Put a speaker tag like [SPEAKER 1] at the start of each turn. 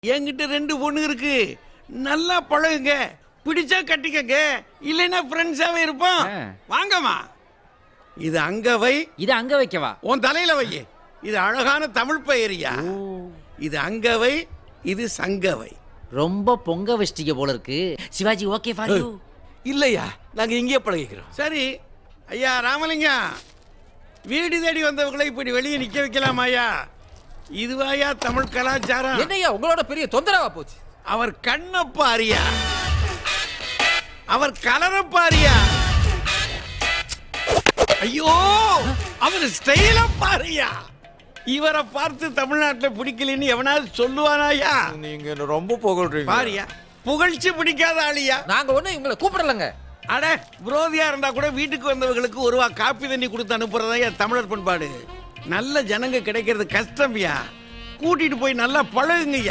[SPEAKER 1] என்கிட்ட ரெண்டு பொண்ணு இருக்கு நல்லா பழகுங்க பிடிச்சா கட்டிக்கங்க இல்லைன்னா ஃப்ரெண்ட்ஸாவே இருப்போம்
[SPEAKER 2] ஆ.
[SPEAKER 1] வாங்கம்மா இது அங்க வை
[SPEAKER 2] இது அங்க வைக்கவா
[SPEAKER 1] உன் தலையில வை இது அழகான தமிழ் பெயரியா இது அங்கவை இது சங்கவை
[SPEAKER 2] ரொம்ப பொங்க வச்சிட்டீங்க போல இருக்கு சிவாஜி ஓகே ஃபார் யூ
[SPEAKER 3] இல்லையா நாங்க இங்கேயே பழகிக்கிறோம்
[SPEAKER 1] சரி ஐயா ராமலிங்கம் வீடு தேடி வந்தவங்களை இப்படி வெளியே நிக்க வைக்கலாமா ஐயா இதுவாயா தமிழ் கலாச்சாரம்
[SPEAKER 3] என்னய்யா உங்களோட பெரிய தொந்தரவா போச்சு
[SPEAKER 1] அவர் கண்ண பாரியா அவர் கலர பாரியா ஐயோ அவர் ஸ்டைல பாரியா இவரை பார்த்து தமிழ்நாட்டில் பிடிக்கலன்னு எவனாவது சொல்லுவானாயா
[SPEAKER 3] நீங்க என்ன ரொம்ப புகழ்றீங்க
[SPEAKER 1] பாரியா புகழ்ச்சி பிடிக்காத ஆளியா
[SPEAKER 3] நாங்க ஒண்ணு இவங்களை கூப்பிடலங்க
[SPEAKER 1] அட விரோதியா இருந்தா கூட வீட்டுக்கு வந்தவங்களுக்கு ஒருவா காப்பி தண்ணி கொடுத்து அனுப்புறதா என் தமிழர் பண்பாடு நல்ல ஜனங்க கிடைக்கிறது கஷ்டம்யா கூட்டிட்டு போய் நல்லா பழகுங்கய்யா